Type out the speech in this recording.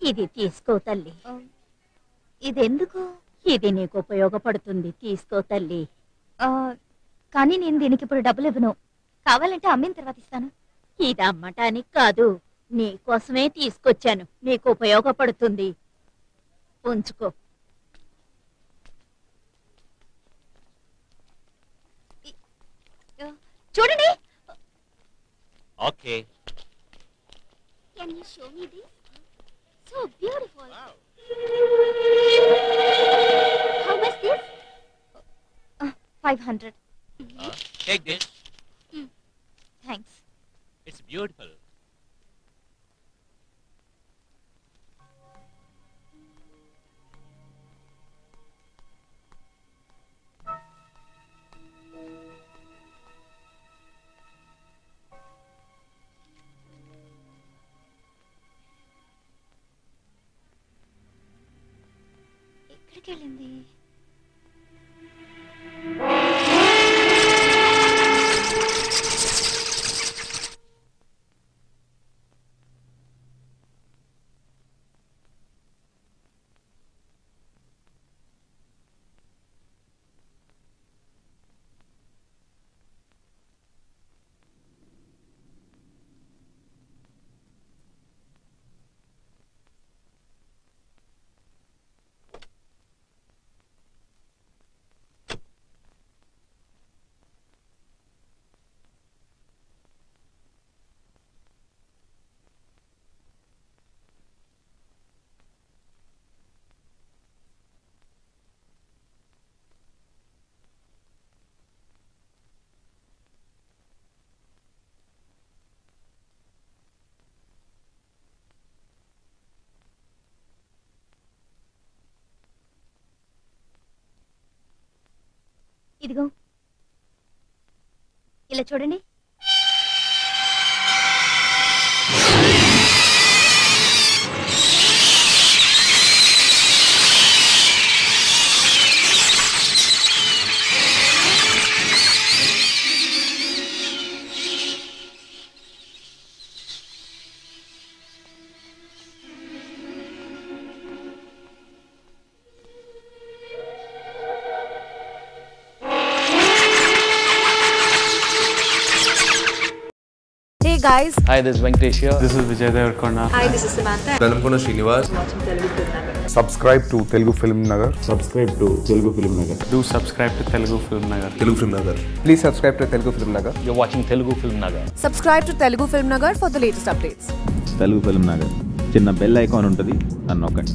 ఇది తీసుకో తల్లి ఇదెందుకు ఇది నీకు ఉపయోగపడుతుంది తీసుకో తల్లి ఆ, కానీ నేను దీనికి ఇప్పుడు డబ్బులు ఇవ్వను కావాలంటే అమ్మిన తర్వాత ఇస్తాను ఇది అమ్మటానికి కాదు నీ కోసమే తీసుకొచ్చాను నీకు ఉపయోగపడుతుంది ఉంచుకో చూడండి okay can you show me this so beautiful how much this five hundred take this thanks it's beautiful ఎక్కడికి వెళ్ళింది ఇదిగో ఇలా చూడండి Hey guys, Hi, this is Venkatesh here. This is Vijay Devarkonda. Velankonda Srinivas subscribe to Telugu film Nagar subscribe to Telugu film Nagar Do subscribe to Telugu Film Nagar. Telugu film Nagar please subscribe to Telugu film Nagar You're watching Telugu Film Nagar. subscribe to Telugu Film Nagar for the latest updates. Telugu film Nagar చిన్న bell icon ఉంటుంది అని నొక్కండి